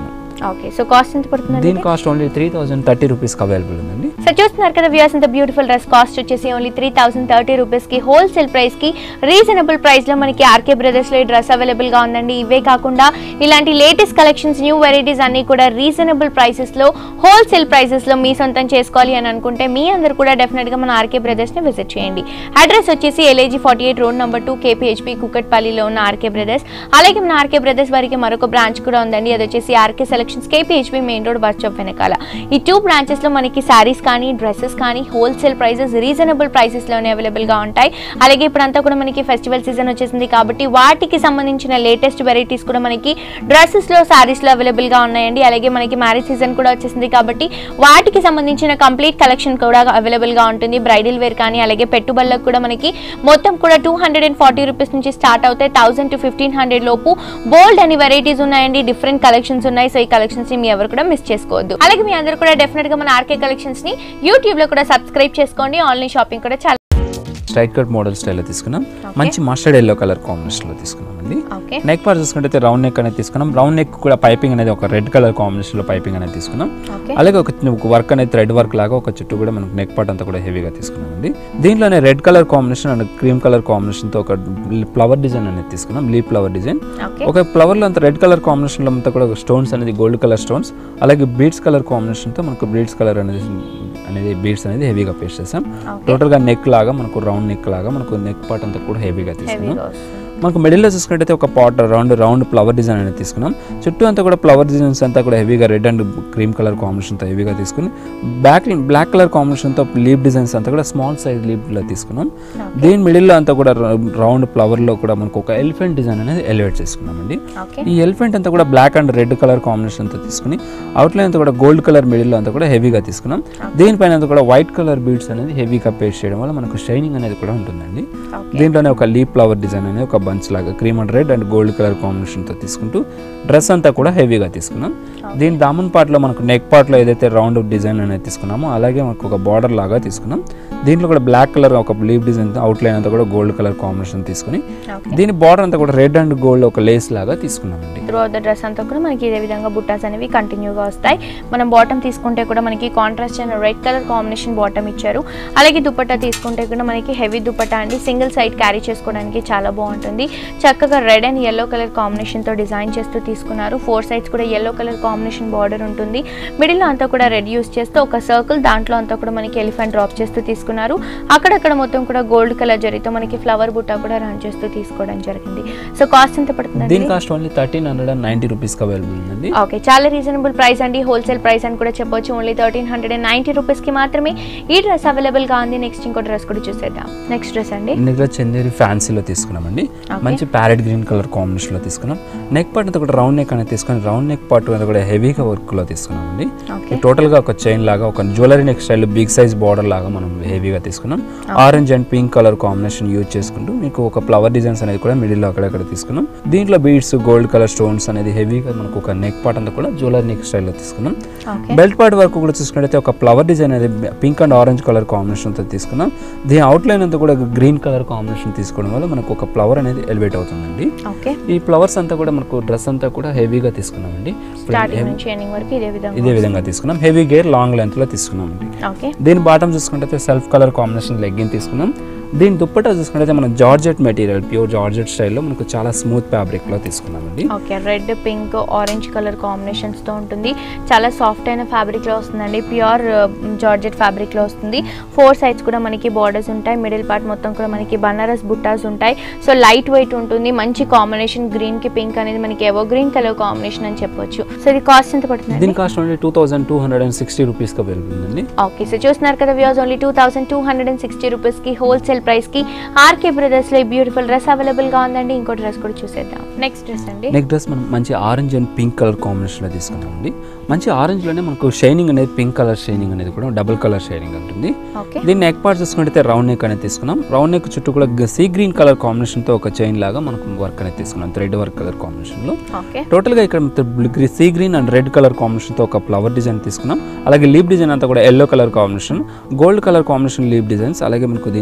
ఓకే సో కాస్ట్ ఎంత పడుతుంది దీని cost only three thousand thirty రూపీస్కి అవైలబుల్ ఉందండి సో చూస్తున్నారు కదా వ్యూస్ ఇంత బ్యూటిఫుల్ డ్రెస్ కాస్ట్ వచ్చేసి ఓన్లీ త్రీ థౌసండ్ థర్టీ రూపీస్కి హోల్సేల్ ప్రైస్కి రీజనబుల్ ప్రైస్లో మనకి ఆర్కే బ్రదర్స్లో ఈ డ్రెస్ అవైలబుల్గా ఉందండి ఇవే కాకుండా ఇలాంటి లేటెస్ట్ కలెక్షన్స్ న్యూ వెరైటీస్ అన్నీ కూడా రీజనబుల్ ప్రైసెస్లో హోల్సేల్ ప్రైసెస్లో మీ సొంతం చేసుకోవాలి అని అనుకుంటే మీ అందరు కూడా డెఫినెట్గా మన ఆర్కే బ్రదర్స్ని విజిట్ చేయండి అడ్రస్ వచ్చేసి LIG forty eight road number two KPHB కుకట్పల్లిలో ఉన్న ఆర్కే బ్రదర్స్ అలాగే మన ఆర్కే బ్రదర్స్ వారికి మరొక బ్రాంచ్ కూడా ఉందండి అది వచ్చేసి RK Selections KPHB main road bus stop వెనకాల ఈ టూ బ్రాంచెస్లో మనకి శారీస్ కానీ డ్రెస్సెస్ కానీ హోల్సేల్ ప్రైసెస్ రీజనబుల్ ప్రైసెస్లోనే అవైలబుల్గా ఉంటాయి అలాగే ఇప్పుడంతా కూడా మనకి ఫెస్టివల్ సీజన్ వచ్చేసింది కాబట్టి వాటికి సంబంధించిన లేటెస్ట్ వెరైటీస్ కూడా మనకి డ్రెస్సెస్లో శారీస్లో అవైలబుల్గా ఉన్నాయండి అలాగే మనకి మ్యారేజ్ సీజన్ కూడా వచ్చేసింది కాబట్టి వాటికి సంబంధించిన కంప్లీట్ కలెక్షన్ కూడా అవైలబుల్గా ఉంటుంది బ్రైడల్ వేర్ కానీ అలాగే పెట్టుబడులకు కూడా మనకి మొత్తం కూడా two hundred and forty rupees నుంచి స్టార్ట్ అవుతాయి థౌసండ్ టు ఫిఫ్టీన్ హండ్రెడ్ లోపు బోల్డ్ అని వెరైటీస్ ఉన్నాయండి డిఫరెంట్ కలెక్షన్స్ ఉన్నాయి సో ఈ కలెక్షన్స్ ని మీ ఎవరు కూడా మిస్ చేసుకోవద్దు అలాగే మీ అందరూ కూడా డెఫినెట్ గా మన ఆర్కే కలెక్షన్స్ ని యూట్యూబ్ లో కూడా సబ్స్క్రైబ్ చేసుకోండి ఆన్లైన్ షాపింగ్ కూడా చాలా స్ట్రైట్ కట్ మోడల్ స్టైల్లో తీసుకున్నాం Okay. మంచి మస్టర్డ్ ఎల్లో కలర్ కాంబినేషన్లో తీసుకున్నామండి ఓకే నెక్ పార్ట్ చూసుకుంటే రౌండ్ నెక్ అనేది తీసుకున్నాం రౌండ్ నెక్ కూడా పైపింగ్ అనేది ఒక రెడ్ కలర్ కాంబినేషన్లో పైపింగ్ అనేది తీసుకున్నాం ఓకే అలాగే ఒక వర్క్ అనేది థ్రెడ్ వర్క్ లాగా ఒక చుట్టూ కూడా మనకు నెక్ పార్ట్ అంతా కూడా హెవీగా తీసుకున్నామండి దీంట్లోనే red colour combination and cream colour కాంబినేషన్తో ఒక ఫ్లవర్ డిజైన్ అనేది తీసుకున్నాం లీప్ ఫ్లవర్ డిజైన్ ఓకే ఒక ఫ్లవర్లో అంత రెడ్ కలర్ కాంబినేషన్లో అంతా కూడా స్టోన్స్ అనేది గోల్డ్ కలర్ స్టోన్స్ అలాగే బీడ్స్ కలర్ కాంబినేషన్తో మనకు బీడ్స్ కలర్ అనేది అనేది బీడ్స్ అనేది హెవీగా పేస్ట్ చేసాం ఓకే టోటల్గా నెక్ లాగా మనకు రౌండ్ నెక్ లాగా మనకు నెక్ పార్ట్ అంతా కూడా హెవీగా తీసుకున్నాం హెవీగా వస్తుంది మనకు మిడిల్లో చూసుకున్నట్టయితే ఒక pot round round flower design అనేది తీసుకున్నాం చుట్టూ అంతా కూడా ఫ్లవర్ డిజైన్స్ అంతా కూడా హెవీగా రెడ్ అండ్ క్రీమ్ కలర్ కాంబినేషన్తో హెవీగా తీసుకుని బ్యాక్ బ్లాక్ కలర్ కాంబినేషన్తో లీప్ డిజైన్స్ అంతా కూడా స్మాల్ సైజ్ లీప్లో తీసుకున్నాం దీని మిడిల్లో అంతా కూడా రౌండ్ ఫ్లవర్లో కూడా మనకు ఒక ఎలిఫెంట్ డిజైన్ అనేది ఎలివేట్ చేసుకున్నామండి ఓకే ఈ ఎలిఫెంట్ అంతా కూడా బ్లాక్ అండ్ రెడ్ కలర్ కాంబినేషన్తో తీసుకుని అవుట్లైన్ అంతా కూడా గోల్డ్ కలర్ మిడిల్లో అంతా కూడా హెవీగా తీసుకున్నాం దీనిపైన అంతా కూడా వైట్ కలర్ బీడ్స్ అనేది హెవీగా పేస్ట్ చేయడం వల్ల మనకు షైనింగ్ అనేది కూడా ఉంటుందండి ఓకే దీంట్లోనే ఒక లీప్ ఫ్లవర్ డిజైన్ అనేది ఒక బంచ్ లాగా cream and red and gold colour కాంబినేషన్తో తీసుకుంటూ డ్రెస్ అంతా కూడా హెవీగా తీసుకున్నాం దీని దామన్ పార్ట్లో మనకు నెక్ పార్ట్లో ఏదైతే రౌండ్ డిజైన్ అనేది తీసుకున్నామో అలాగే మనకు ఒక బార్డర్ లాగా తీసుకున్నాం దీంట్లో కూడా బ్లాక్ కలర్ ఒక లీప్ డిజైన్ అవుట్లైన్ అంతా కూడా గోల్డ్ కలర్ కాంబినేషన్ తీసుకుని ఓకే దీని బార్డర్ అంతా కూడా రెడ్ అండ్ గోల్డ్ ఒక లేస్ లాగా తీసుకున్నామండి త్రూ ద డ్రెస్ అంతా కూడా మనకి ఇదే విధంగా బుట్టాస్ అనేవి కంటిన్యూగా వస్తాయి మనం బాటమ్ తీసుకుంటే కూడా మనకి కాంట్రాస్ట్ అయిన రెడ్ కలర్ కాంబినేషన్ బాటమ్ ఇచ్చారు అలాగే దుపట్టా తీసుకుంటే కూడా మనకి హెవీ దుపట్టా అండి సింగిల్ సైడ్ క్యారీ చేసుకోవడానికి చాలా బాగుంటుంది చక్కగా రెడ్ అండ్ ఎల్లో కలర్ కాంబినేషన్తో డిజైన్ చేస్తూ తీసుకున్నారు ఫోర్ సైడ్స్ కూడా ఎల్లో కలర్ కాంబినేషన్ బార్డర్ ఉంటుంది మిడిల్లో అంతా కూడా రెడ్ యూస్ చేస్తూ ఒక సర్కిల్ దాంట్లో అంతా కూడా మనకి ఎలిఫెంట్ డ్రాప్ చేస్తూ తీసుకున్నారు అక్కడక్కడ మొత్తం కూడా గోల్డ్ కలర్ జరితో మనకి ఫ్లవర్ బుట్ట కూడా రన్ చేస్తూ తీసుకోవడం జరిగింది సో కాస్ట్ ఎంత పడుతుంది దీని cost only thirteen hundred and ninety రూపీస్కి అవైలబుల్ ఉందండి ఓకే చాలా రీజనబుల్ ప్రైస్ అండి హోల్సేల్ ప్రైస్ అని కూడా చెప్పొచ్చు only thirteen hundred and ninety రూపీస్కి మాత్రమే ఈ డ్రెస్ అవైలబుల్గా ఉంది నెక్స్ట్ ఇంకో డ్రెస్ కూడా చూసేద్దాం నెక్స్ట్ డ్రెస్ అండి నెక్గా చందేరి ఫ్యాన్సీలో తీసుకున్నామండి మంచి ప్యారెట్ గ్రీన్ కలర్ కాంబినేషన్లో తీసుకున్నాం నెక్ పార్ట్ అంతా కూడా రౌండ్ నెక్ అనేది తీసుకుని రౌండ్ నెక్ పార్ట్ అంతా కూడా హెవీగా వర్క్లో తీసుకున్నామండి ఓకే ఇది టోటల్గా ఒక చైన్ లాగా ఒక jewellery neck style big size border లాగా మనం హెవీగా తీసుకున్నాం orange and pink colour combination use చేసుకుంటూ మీకు ఒక ఫ్లవర్ డిజైన్స్ అనేది కూడా మిడిల్లో అక్కడక్కడ తీసుకున్నాం దీంట్లో బీడ్స్ గోల్డ్ కలర్ స్టోన్స్ అనేది హెవీగా మనకు ఒక నెక్ పార్ట్ అంతా కూడా జ్యువెలరీ నెక్ స్టైల్లో తీసుకున్నాం ఓకే బెల్ట్ పార్ట్ వరకు కూడా చూసుకున్నట్టయితే ఒక ఫ్లవర్ డిజైన్ అనేది పింక్ అండ్ ఆరెంజ్ కలర్ కాంబినేషన్తో తీసుకున్నాం దీని అవుట్లైన్ అంతా కూడా గ్రీన్ కలర్ కాంబినేషన్ తీసుకోవడం వల్ల మనకు ఒక ఫ్లవర్ అనేది ఎలివేట్ అవుతుందండి ఓకే ఈ ఫ్లవర్స్ అంతా కూడా మనకు డ్రెస్ అంతా కూడా హెవీగా తీసుకున్నామండి స్టార్టింగ్ నుంచి ఎండింగ్ వరకు ఇదే విధంగా ఇదే విధంగా తీసుకున్నాం హెవీ గేర్ లాంగ్ లెంత్లో తీసుకున్నామండి ఓకే దీని బాటమ్ చూసుకుంటే సెల్ఫ్ కలర్ కాంబినేషన్ లెగ్గిన్ తీసుకున్నాం దీని దుప్పట్టా చూసుకుంటే మనం జార్జెట్ మెటీరియల్ ప్యూర్ జార్జెట్ స్టైల్లో మనకు చాలా స్మూత్ ఫ్యాబ్రిక్లో తీసుకున్నామండి okay red pink orange colour కాంబినేషన్స్తో ఉంటుంది చాలా సాఫ్ట్ అయిన ఫ్యాబ్రిక్లో వస్తుందండి ప్యూర్ జార్జెట్ ఫ్యాబ్రిక్లో వస్తుంది ఫోర్ సైడ్స్ కూడా మనకి బార్డర్స్ ఉంటాయి మిడిల్ పార్ట్ మొత్తం కూడా మనకి బనారస్ బుట్టాస్ ఉంటాయి సో లైట్ వెయిట్ ఉంటుంది మంచి కాంబినేషన్ గ్రీన్కి పింక్ అనేది మనకి ఎవో గ్రీన్ కలర్ కాంబినేషన్ అని చెప్పొచ్చు సో ఇది కాస్ట్ ఎంత పడుతుంది దీని cost only two thousand two hundred and sixty రూపీస్కి అవైలబుల్ ఉందండి ఓకే సో చూస్తున్నారు కదా views only two thousand two hundred and sixty రూపీస్కి హోల్సేల్ ప్రైస్కి ఆర్కే బ్రదర్స్లో ఈ బ్యూటిఫుల్ డ్రెస్ అవైలబుల్గా ఉందండి ఇంకో డ్రెస్ కూడా చూసేద్దాం నెక్స్ట్ డ్రెస్ అండి నెక్ డ్రెస్ మనం మంచి ఆరెంజ్ అండ్ పింక్ కలర్ కాంబినేషన్లో తీసుకున్నామండి మంచి ఆరెంజ్లోనే మనకు షైనింగ్ అనేది పింక్ కలర్ షైనింగ్ అనేది కూడా డబుల్ కలర్ షైనింగ్ ఉంటుంది ఓకే దీన్ని నెక్ పార్ట్ చూసుకుంటే రౌండ్ నెక్ అనేది తీసుకున్నాం రౌండ్ నెక్ చుట్టూ కూడా సీ గ్రీన్ కలర్ కాంబినేషన్తో ఒక చైన్ లాగా మనకు వర్క్ అనేది తీసుకున్నాం థ్రెడ్ వర్క్ కలర్ కాంబినేషన్లో ఓకే టోటల్గా ఇక్కడ sea green and red colour కాంబినేషన్తో ఒక ఫ్లవర్ డిజైన్ తీసుకున్నాం అలాగే లీప్ డిజైన్ అంతా కూడా yellow colour combination gold colour combination leaf designs అలాగే మనకు దీంట్లో అంతా కూడా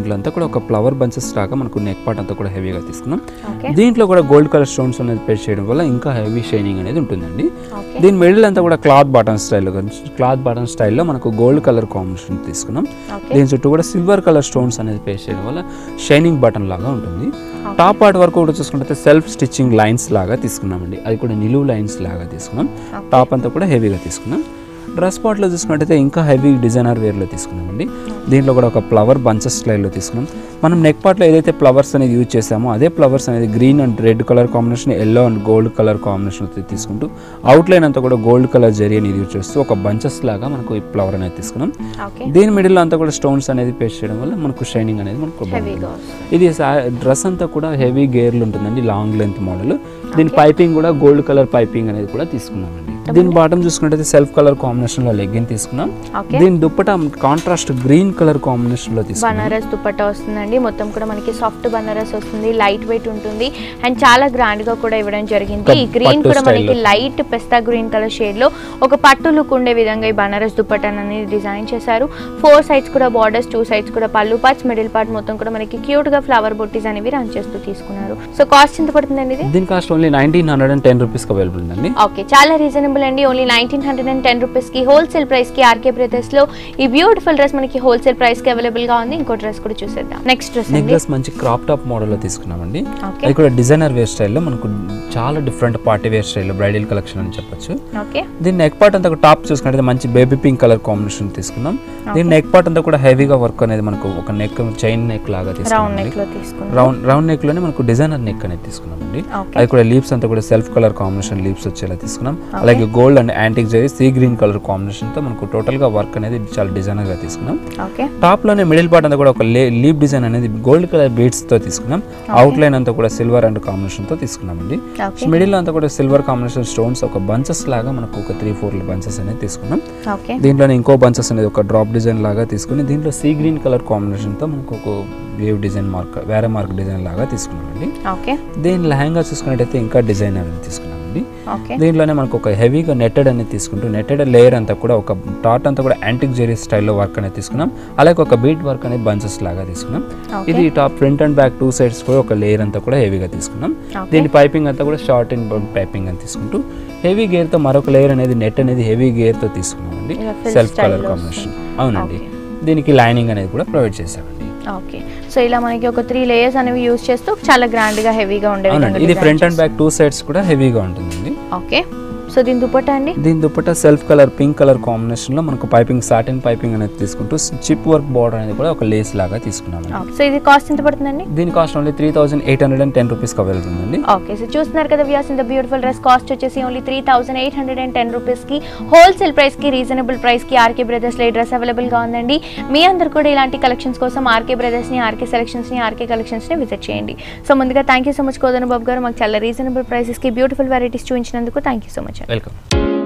ఒక ఫ్లవర్ బంచెస్ లాగా మనకు నెక్ పార్ట్ అంతా కూడా హెవీగా తీసుకున్నాం ఓకే దీంట్లో కూడా గోల్డ్ కలర్ స్టోన్స్ అనేది పేస్ట్ చేయడం వల్ల ఇంకా హెవీ షైనింగ్ అనేది ఉంటుందండి ఓకే దీని మిడిల్ అంతా కూడా క్లాత్ బాటన్ స్టైల్లో క్లాత్ బాటన్ స్టైల్లో మనకు గోల్డ్ కలర్ కాంబినేషన్ తీసుకున్నాం ఓకే దీని చుట్టూ కూడా సిల్వర్ కలర్ స్టోన్స్ అనేది పేస్ట్ చేయడం వల్ల షైనింగ్ బటన్ లాగా ఉంటుంది టాప్ పార్ట్ వరకు కూడా చూసుకుంటే సెల్ఫ్ స్టిచ్చింగ్ లైన్స్ లాగా తీసుకున్నామండి అది కూడా నిలువు లైన్స్ లాగా తీసుకున్నాం టాప్ అంతా కూడా హెవీగా తీసుకున్నాం డ్రెస్ పార్ట్లో చూసుకున్నట్టయితే ఇంకా హెవీ డిజైనర్ వేర్లో తీసుకున్నామండి దీంట్లో కూడా ఒక ఫ్లవర్ బంచెస్ స్టైల్లో తీసుకున్నాం మనం నెక్ పార్ట్లో ఏదైతే ఫ్లవర్స్ అనేది యూజ్ చేసామో అదే ఫ్లవర్స్ అనేది green and red colour combination yellow and gold colour combination తీసుకుంటూ అవుట్లైన్ అంతా కూడా గోల్డ్ కలర్ జరీ అనేది యూజ్ చేస్తూ ఒక బంచెస్ లాగా మనకు ఈ ఫ్లవర్ అనేది తీసుకున్నాం ఓకే దీని మిడిల్ అంతా కూడా స్టోన్స్ అనేది పేస్ట్ చేయడం వల్ల మనకు షైనింగ్ అనేది మనకు బాగుంటుంది. హెవీగా వస్తుంది ఇది డ్రెస్ అంతా కూడా హెవీ గేర్లు ఉంటుందండి లాంగ్ లెంత్ మోడల్ దీని పైపింగ్ కూడా గోల్డ్ కలర్ పైపింగ్ అనేది కూడా తీసుకున్నామండి దీని బాటమ్ చూసుకున్నట్టయితే సెల్ఫ్ కలర్ కాంబినేషన్ లో లెగ్గిన్ తీసుకున్నాం ఓకే దీని dupatta contrast green colour combination లో తీసుకున్నాం బనారస్ దుపట్టా వస్తుందండి మొత్తం కూడా మనకి సాఫ్ట్ బనారస్ వస్తుంది లైట్ వెయిట్ ఉంటుంది అండ్ చాలా గ్రాండ్ గా కూడా ఇవ్వడం జరిగింది ఒక ఈ గ్రీన్ పట్టు కూడా మనకి style లో. Light pista green colour shade లో ఒక పట్టు లుక్ ఉండే విధంగా ఈ బనారస్ దుపట్టా అనేది డిజైన్ చేశారు ఫోర్ సైడ్స్ కూడా బార్డర్స్ టూ సైడ్స్ కూడా పళ్ళు పార్ట్స్ మిడిల్ పార్ట్ మొత్తం కూడా మనకి క్యూట్ గా ఫ్లవర్ బొట్టీస్ అనేవి రన్ చేస్తూ తీసుకున్నారు సో కాస్ట్ ఎంత పడుతుందండి ఇది దీని cost only nineteen hundred and ten rupees available ఉందండి ఓకే చాలా రీజనబుల్ అండి only nineteen hundred and ten రూపీస్కి హోల్సేల్ ప్రైస్కి ఆర్కే బ్రదర్స్ లో ఈ బ్యూటిఫుల్ డ్రెస్ మనకి హోల్సేల్ ప్రైస్కి అవైలబుల్ గా ఉంది ఇంకో డ్రెస్ కూడా చూసేద్దాం నెక్స్ట్ డ్రెస్ నెక్ అండి డ్రెస్ మంచి క్రాప్ టాప్ మోడల్ లో తీసుకున్నామండి ఓకే అది కూడా డిజైనర్ వేర్ స్టైల్లో మనకు చాలా డిఫరెంట్ పార్టీ వేర్ స్టైల్లో బ్రైడల్ కలెక్షన్ అని చెప్పొచ్చు ఓకే దీని నెక్ పార్ట్ అంతా టాప్ చూసుకుంటే మంచి బేబీ పింక్ కలర్ కాంబినేషన్ తీసుకున్నాం దీని నెక్ పార్ట్ అంతా కూడా హెవీగా వర్క్ అనేది మనకు ఒక నెక్ చైన్ నెక్ లాగా రౌండ్ తీసుకున్నాం నెక్ లో తీసుకున్నాం రౌండ్ రౌండ్ నెక్ లోనే మనకు డిజైనర్ నెక్ అనేది తీసుకున్నామండి ఓకే అది కూడా లీవ్స్ అంతా కూడా సెల్ఫ్ కలర్ కాంబినేషన్ లీవ్స్ వచ్చేలా తీసుకున్నాం అలాగే gold and antique zari sea green colour combination తో మనకు టోటల్ గా వర్క్ అనేది చాలా డిజైనర్ గా తీసుకున్నాం ఓకే టాప్ లోనే మిడిల్ పార్ట్ అంతా కూడా ఒక లీవ్ డిజైన్ అనేది గోల్డ్ కలర్ బీడ్స్ తో తీసుకున్నాం అవుట్ లైన్ అంతా కూడా సిల్వర్ అండ్ కాంబినేషన్ తో తీసుకున్నామండి ఓకే మిడిల్ అంతా కూడా సిల్వర్ కాంబినేషన్ స్టోన్స్ ఒక బంచెస్ లాగా మనకు ఒక త్రీ ఫోర్ బంచెస్ అనేది తీసుకున్నాం ఓకే దీంట్లోనే ఇంకో బంచెస్ అనేది ఒక డ్రాప్ డిజైన్ లాగా తీసుకుని దీంట్లో సీ గ్రీన్ కలర్ కాంబినేషన్తో మనకు ఒక వేవ్ డిజైన్ మార్క్ వేరే మార్క్ డిజైన్ లాగా తీసుకున్నామండి ఓకే దీని లెహంగా చూసుకున్నట్టయితే ఇంకా డిజైన్ అనేది తీసుకున్నామండి ఓకే దీంట్లోనే మనకు ఒక హెవీగా నెట్టెడ్ అనేది తీసుకుంటూ నెట్టెడ్ లేయర్ అంతా కూడా ఒక టాట్ అంతా కూడా యాంటిక్ జెరీ స్టైల్లో వర్క్ అనేది తీసుకున్నాం అలాగే ఒక బీట్ వర్క్ అనేది బంచెస్ లాగా తీసుకున్నాం ఓకే ఇది top front and back two sides కూడా ఒక లేయర్ అంతా కూడా హెవీగా తీసుకున్నాం ఓకే దీని పైపింగ్ అంతా కూడా షార్ట్ అండ్ పైపింగ్ అని తీసుకుంటూ హెవీ గేర్తో మరొక లేయర్ అనేది నెట్ అనేది హెవీ గేర్తో తీసుకున్నామండి ఇలా fill సెల్ఫ్ style కలర్ లో కాంబినేషన్ అవునండి Okay. దీనికి లైనింగ్ అనేది కూడా ప్రొవైడ్ చేశామండి ఓకే సో ఇలా మనకి ఒక త్రీ లేయర్స్ అనేవి యూజ్ చేస్తూ చాలా గ్రాండ్ గా హెవీగా ఉండే అవునండి విధంగా ఇది design front and back two sides కూడా హెవీగా ఉంటుందండి ఓకే సో దీని దుపట్టా అండి దీని దుప్పట self colour pink colour combination లో మనకు పైపింగ్ సాటిన్ పైపింగ్ అనేది తీసుకుంటూ చిప్ వర్క్ బార్డర్ అనేది కూడా ఒక లేస్ లాగా తీసుకున్నామండి ఓకే. సో ఇది కాస్ట్ ఎంత పడుతుందండి దీని cost only three thousand eight hundred and ten రూపీస్కి అవైలబుల్ ఉందండి ఓకే సో చూస్తున్నారు కదా వ్యూస్ ఇంత బ్యూటిఫుల్ డ్రెస్ కాస్ట్ వచ్చేసి only three thousand eight hundred and ten రూపీస్కి హోల్సేల్ ప్రైస్కి రీజనబుల్ ప్రైస్కి ఆర్కే బ్రదర్స్లో ఈ డ్రెస్ అవైలబుల్గా ఉందండి మీ అందరు కూడా ఇలాంటి కలెక్షన్స్ కోసం ఆర్కే బ్రదర్స్ని ఆర్కే సెలెక్షన్స్ని ఆర్కే కలెక్షన్స్ని విజిట్ చేయండి సో ముందుగా thank you so much Kodana Babu garu మాకు చాలా రీజనబుల్ ప్రైసెస్కి బ్యూటిఫుల్ వెరైటీస్ చూపించినందుకు థ్యాంక్ యూ సో మచ్ అండి వెల్కమ్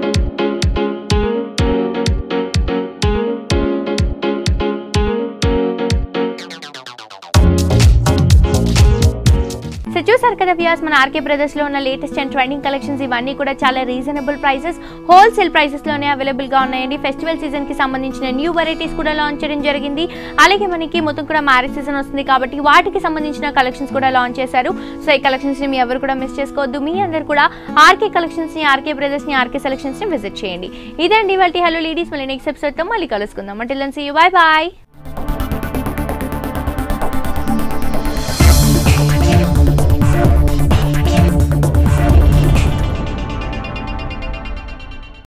సో చూసారు కదా వ్యూస్ మన ఆర్కే బ్రదర్స్ లో ఉన్న లేటెస్ట్ అండ్ ట్రెండింగ్ కలెక్షన్స్ ఇవన్నీ కూడా చాలా రీజనబుల్ ప్రైసెస్ హోల్సేల్ ప్రైసెస్ లోనే అవైలబుల్ గా ఉన్నాయండి ఫెస్టివల్ సీజన్ కి సంబంధించిన న్యూ వెరైటీస్ కూడా లాంచ్ చేయడం జరిగింది అలాగే మనకి మొత్తం కూడా మ్యారేజ్ సీజన్ వస్తుంది కాబట్టి వాటికి సంబంధించిన కలెక్షన్స్ కూడా లాంచ్ చేశారు సో ఈ కలెక్షన్స్ ని మీ ఎవరు కూడా మిస్ చేసుకోవద్దు మీ అందరు కూడా ఆర్కే కలెక్షన్స్ ని ఆర్కే బ్రదర్స్ ని ఆర్కే సెలెక్షన్స్ ని విజిట్ చేయండి ఇదండి వాళ్ళ హలో లేడీస్ మళ్ళీ నెక్స్ట్ ఎపిసోడ్ తో మళ్ళీ కలుసుకుందాం అంటే సీ యూ బై బాయ్